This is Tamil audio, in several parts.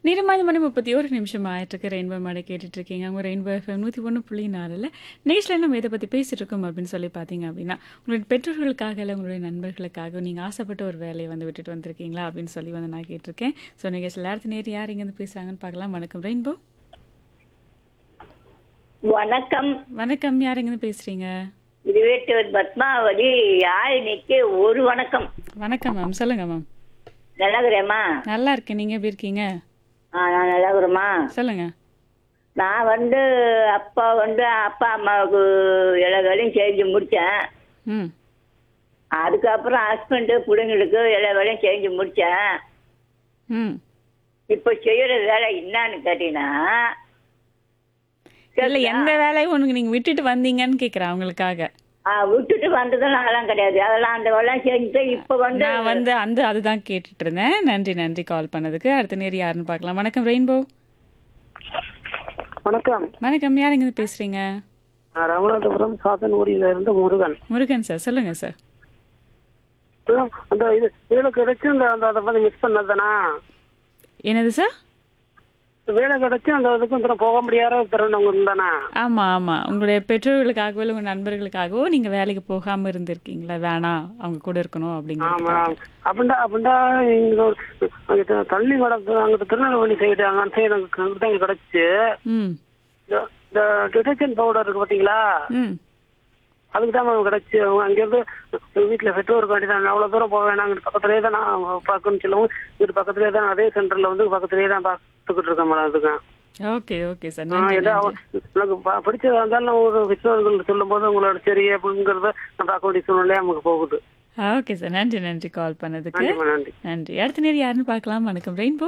நேரமாவது மணி முப்பத்தி ஒரு நிமிஷம் ஆயிட்டிருக்கு ரெயின்போ மாடை கேட்டுட்டு இருக்கீங்க அவங்க ரெயின்போ எஃப்எம் நூற்றி ஒன்று புள்ளி நாலில் நெக்ஸ்ட்ல நம்ம இதை பற்றி பேசிட்டு இருக்கோம் அப்படின்னு சொல்லி பார்த்தீங்க அப்படின்னா உங்களுடைய பெற்றோர்களுக்காக இல்லை உங்களுடைய நண்பர்களுக்காக நீங்கள் ஆசைப்பட்ட ஒரு வேலையை வந்து விட்டுட்டு வந்திருக்கீங்களா அப்படின்னு சொல்லி வந்து நான் கேட்டிருக்கேன் ஸோ நீங்கள் எல்லாத்து நேரம் யார் இங்கேருந்து பேசுகிறாங்கன்னு பார்க்கலாம் வணக்கம் ரெயின்போ வணக்கம் வணக்கம் யார் இங்கேருந்து பேசுகிறீங்க இருவேட்டூர் பத்மாவதி யாழினிக்கு ஒரு வணக்கம் வணக்கம் மேம் சொல்லுங்கள் மேம் நல்லாகிறேம்மா நல்லா இருக்கேன் நீங்கள் எப்படி இருக்கீங்க ஆ நான் நல்லாகிறேம்மா சொல்லுங்கள் நான் வந்து அப்பா வந்து அப்பா அம்மாவுக்கு எல்லா வேலையும் செஞ்சு முடித்தேன் ம் அதுக்கப்புறம் ஹஸ்பண்டு பிள்ளைங்களுக்கு எல்லா வேலையும் செஞ்சு முடித்தேன் ம் இப்போ செய்கிற வேலை என்னன்னு கேட்டீங்கன்னா இல்லை எந்த வேலையும் உனக்கு நீங்கள் விட்டுட்டு வந்தீங்கன்னு கேட்குறேன் அவங்களுக்காக ஆ, விட்டுட்டு வந்ததெல்லாம் அதெல்லாம் கிடையாது அதெல்லாம் அந்த வேலை செஞ்சுட்டு இப்போ வந்து நான் வந்து அந்த அதுதான் கேட்டுட்டு இருந்தேன் நன்றி நன்றி கால் பண்ணதுக்கு அடுத்த நேரம் யாருன்னு பார்க்கலாம் வணக்கம் ரெயின்போ வணக்கம் வணக்கம் யார் இருந்து பேசுறீங்க நான் ராமநாதபுரம் சாத்தன்குடியில இருந்து முருகன் முருகன் சார் சொல்லுங்க சார் அதான் அந்த இது வேலை கிடைச்சு அந்த அந்த அதை வந்து மிஸ் பண்ணதானா என்னது சார் வேலை கிடைச்சு அந்த இதுக்கு வந்து போக முடியாத திறனவங்க இருந்தானா ஆமா ஆமா உங்களுடைய பெற்றோர்களுக்காகவோ இல்லை உங்க நண்பர்களுக்காகவோ நீங்க வேலைக்கு போகாம இருந்திருக்கீங்களா வேணாம் அவங்க கூட இருக்கணும் ஆமா அப்படிங்கிறது அப்படின்டா அப்படின்டா இங்க ஒரு அங்கிட்ட தள்ளி வடக்கு அங்கிட்ட திருநெல்வேலி சைடு அங்க அந்த சைடு அங்கிட்ட எங்களுக்கு கிடைச்சு ம் இந்த- இந்த டிடர்ஜென்ட் பவுடர் இருக்கு பாத்தீங்களா ம் அதுக்கு தான் மேம் கிடைச்சு அவங்க அங்கிருந்து வீட்டுல பெற்றோருக்கு வேண்டி தான் அவ்வளவு தூரம் போக வேணாம் இங்கிட்டு பக்கத்துலயே தான் நான் பார்க்கணும்னு சொல்லவும் இங்கிட்டு பக்கத்துலயே தான் அதே சென்டர்ல வந்து பக்கத்துலயே தான் பார்த்துக்கிட்டு இருக்கேன் மேடம் அதுக்கு ஓகே ஓகே சார் ஆ, நன்றி ஏதோ நன்றி அவன் எனக்கு ப- பிடிச்சதா இருந்தாலும் ஒரு பெற்றோர்கள் சொல்லும் போது உங்களோட சரி அப்படிங்கறத நான் பார்க்க வேண்டிய சூழ்நிலையா நமக்கு போகுது ஓகே சார் நன்றி நன்றி கால் பண்ணதுக்கு நன்றி மேம், நன்றி நன்றி அடுத்த நேரம் யாருன்னு பார்க்கலாம் வணக்கம் ரெயின்போ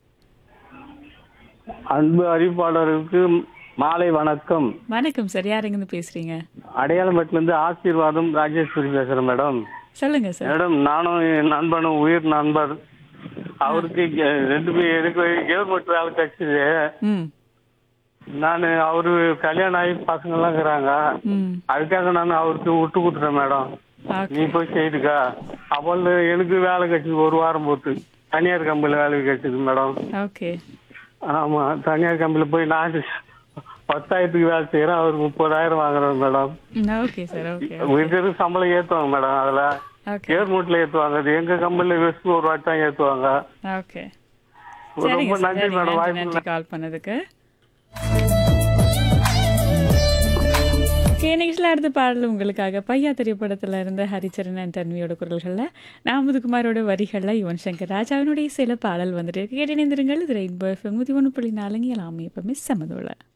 அன்பு அறிவிப்பாளருக்கு மாலை வணக்கம் வணக்கம் சார் யார் இருந்து பேசுறீங்க அடையாளம்பட்டிலிருந்து ஆசீர்வாதம் ராஜேஸ்வரி பேசுறேன் மேடம் சொல்லுங்க சார் மேடம் நானும் என் நண்பனும் உயிர் நண்பர் அவருக்கு இங்க ரெண்டு பேர் எனக்கு கவர்மெண்ட் வேலை கிடைச்சது ம் நான் அவரு கல்யாணம் ஆகி பசங்க எல்லாம் இருக்கிறாங்க ம் அதுக்காக நான் அவருக்கு விட்டு கொடுத்துட்டேன் மேடம் ஓகே நீ போய் செய்துக்கா அவள் எனக்கு வேலை கிடைச்சது ஒரு வாரம் போட்டு தனியார் கம்பெனியில் வேலை கிடைச்சது மேடம் ஓகே ஆமா தனியார் கம்பெனியில் போய் நான் பத்தாயிரத்துக்கு வேலை செய்யறேன் அவர் முப்பதாயிரம் வாங்குறேன் மேடம் ஓகே சார் ஓகே இருக்கிற சம்பளம் ஏத்துவாங்க மேடம் அதுல ஓகே கவர்மெண்ட்ல ஏத்துவாங்க அது எங்க கம்பெனில வெஸ்ட் ஒரு வாட்டி தான் ஏத்துவாங்க ஓகே சரிங்க ரொம்ப சார் நன்றி சரிங்க மேடம் நன்றி வாய்ப்பு நன்றி கால் பண்ணதுக்கு கேனிக்ஸில் அடுத்த பாடல் உங்களுக்காக பையா திரைப்படத்தில் இருந்த ஹரிச்சரன் தன்வியோட குரல்களில் நாமதுகுமாரோட வரிகளில் யுவன் சங்கர் ராஜாவினுடைய சில பாடல் வந்துட்டு இருக்கு கேட்டு இணைந்திருங்கள் இது ரெயின்போ எஃப்எம் நூற்றி ஒன்று புள்ளி நாலுங்க எல்லாமே எப்பவுமே சமதோல